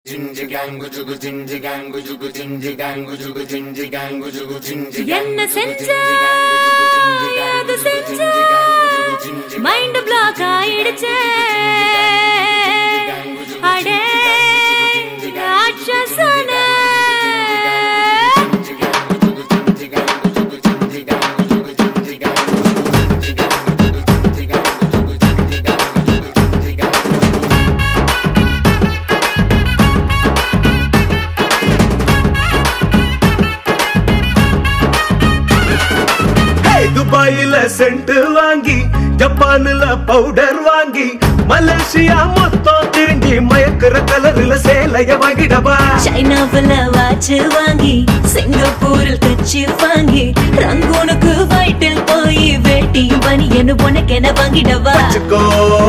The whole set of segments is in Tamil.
என்ன செஞ்ச அது செஞ்ச மைண்ட் பிளாக் ஆயிடுச்சு அடே ராட்சசன ஹேய், துபாயில சென்ட் வாங்கி ஜப்பான்ல பவுடர் வாங்கி மலேசியா மொத்தம் திரும்பி மயக்கிற கலர்ல சேலைய வாங்கிடவா சைனாவுல வாட்ச் வாங்கி சிங்கப்பூரில் தச்சு வாங்கி ரங்கூனுக்கு வயிற்றில் போய் வேட்டியும் பனியனு உனக்கென வாங்கிடவா வச்சுக்கோ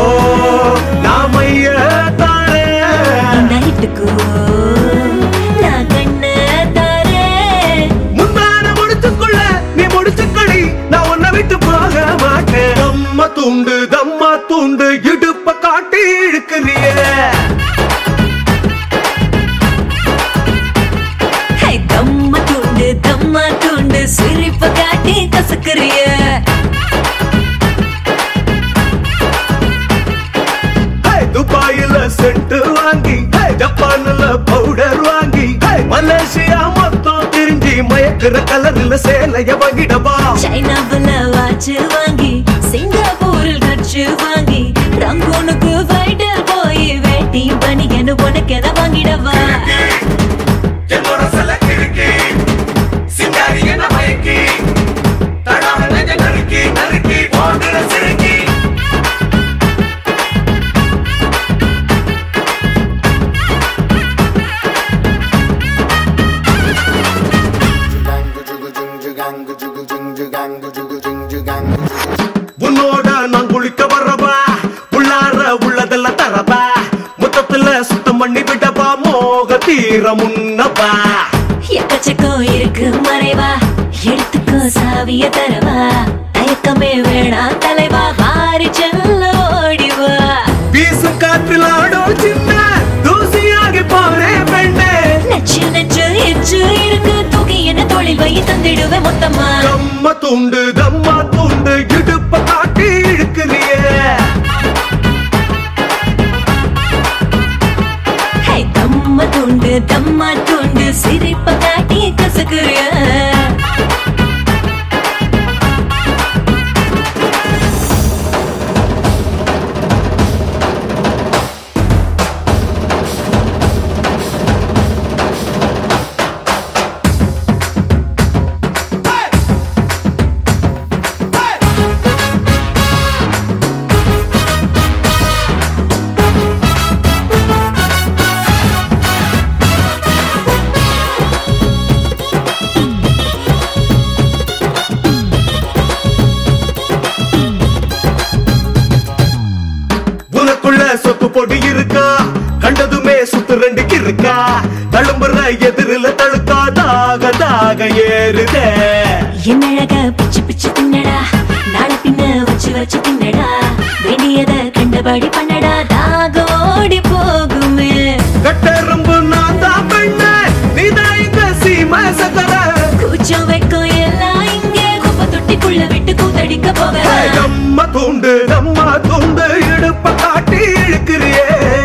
நாமைய தாரே நைட்டுக்கு நான் கண்ண தாரேன் முன்னால முடிச்சுக்குள்ள நீ முடிச்சுக்கடி நான் உன்னை விட்டு போக மாட்டேன் தம்மா துண்டு தம்மா துண்டு இடுப்ப காட்டி இழுக்கிறியே ஹே, தம்ம துண்டு தம்மா துண்டு சிரிப்ப காட்டி கசக்குறிய ஹே, துபாயில சென்ட் வாங்கி ஹே, ஜப்பான்ல பவுடர் வாங்கி ஹே, மலேசியா மொத்தம் திரும்பி மயக்கிற கலர்ல சேலைய வாங்கிடவா சைனாவுல வாட்ச் வாங்கி சிங்கப்பூரில் கட்சி வாங்கி ரங்கூனுக்கு வயிற்றில் போய் வேட்டியும் பனியனு உனக்கென வாங்கிடவா என்னோட சில கிறுக்கி சிங்காரி என்ன மயக்கி தடாம நெஞ்ச நறுக்கி நறுக்கி போடுற சிறுக்கி உன்னோட நான் குளிக்க வரவா உள்ளார உள்ளதெல்லாம் தரவா மொத்தத்துல சுத்தம் பண்ணி விடவா மோக தீர முன்னவா எக்கச்சக்கம் இருக்கு மறைவா எடுத்துக்கோ சாவிய தரவா தயக்கமே வேணாம் தலைவா மாறி செல்ல ஓடிவா வீசும் காற்றில் ஆடும் சின்ன தூசியாகி போறே பெண்ணே நச்சு நச்சு எச்சு இருக்கு தூக்கி என்ன தொழில் வை தந்திடுவேன் மொத்தமா தம்ம துண்டு தம்மா துண்டு இடுப்ப காட்டி இழுக்கிறியே ஹே, தம்ம துண்டு தம்மா துண்டு சிரிப்ப காட்டி கசக்குறிய உனக்குள்ள சொத்து பொடி இருக்கா கண்டதுமே சுத்து ரெண்டுக்கு இருக்கா தழும்புற எதிரில தழுக்கா தாக தாக ஏறுதே என்னழக பிச்சு பிச்சு தின்னடா நாளை பின்ன வச்சு வச்சு தின்னடா வேண்டியத கண்டபடி பண்ணடா தாக ஓடி போகுமே கட்டெரும்பு நான் தான் பெண்ண நீதான் இங்க சீம சக்கர கூச்சம் வைக்கும் எல்லாம் இங்கே குப்பை தொட்டிக்குள்ள விட்டு கூத்தடிக்க போகலாம் நம்ம தூண்டு நம்ம தூண்டு இடுப்ப காட்டி இழுக்கிறியே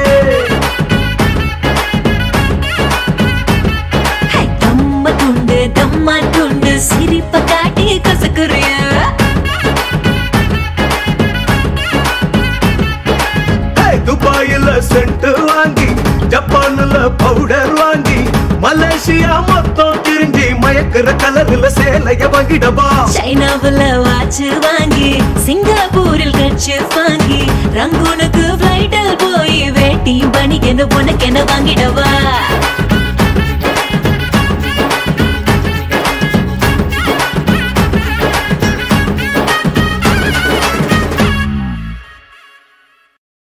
ஹை, தம்ம துண்டு தம்மா துண்டு சிரிப்ப காட்டி கசக்குறிய ஹே, துபாயில சென்ட் வாங்கி ஜப்பான்ல பவுடர் வாங்கி மலேசியா மொத்தம் திரும்பி மயக்கிற கலர்ல சேலைய வாங்கிடவா சைனாவுல வாட்ச் வாங்கி சிங்கப்பூரில் கட்சி வாங்கி ரங்கூனுக்கு பிளைட்டில் போய் வேட்டி பணிக்கென உனக்கென வாங்கிடவா